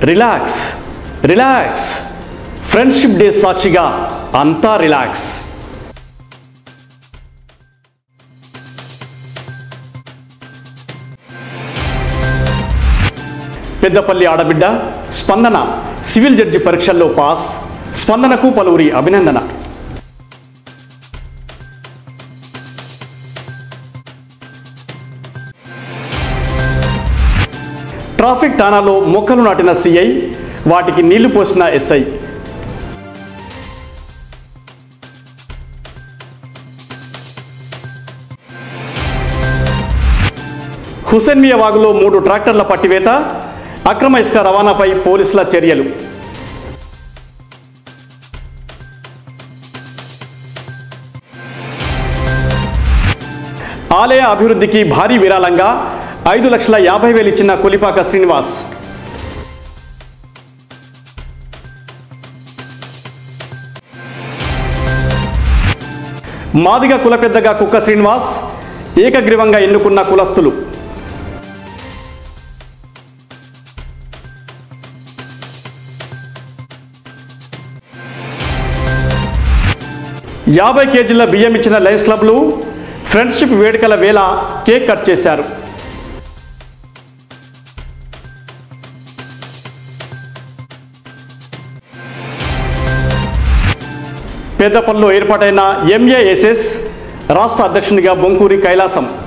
relax relax friendship day సాక్షిగా అంతా relax Peddapalli ఆడబిడ్డ స్పందన సివిల్ జడ్జి పరీక్షల్లో పాస్ స్పందనకు పలువురి అభినందన ట్రాఫిక్ ఠాణాలో మొక్కలు నాటిన సిఐ వాటికి నీళ్లు పోసిన ఎస్ఐ హుసేన్మియా వాగులో మూడు ట్రాక్టర్ల పట్టివేత అక్రమ ఇసుక రవాణాపై పోలీసుల చర్యలు ఆలయ అభివృద్ధికి భారీ విరాళంగా ఐదు లక్షల యాభై వేలు ఇచ్చిన కొలిపాక శ్రీనివాస్ మాదిగ కుల పెద్దగా కుక్క శ్రీనివాస్ ఏకగ్రీవంగా ఎన్నుకున్న కులస్తులు యాభై కేజీల బియ్యం ఇచ్చిన లయన్స్ క్లబ్లు ఫ్రెండ్షిప్ వేడుకల వేళ కేక్ కట్ చేశారు పెద్దపల్లిలో ఏర్పాటైన ఎంఏఎస్ఎస్ రాష్ట్ర అధ్యక్షునిగా బొంకూరి కైలాసం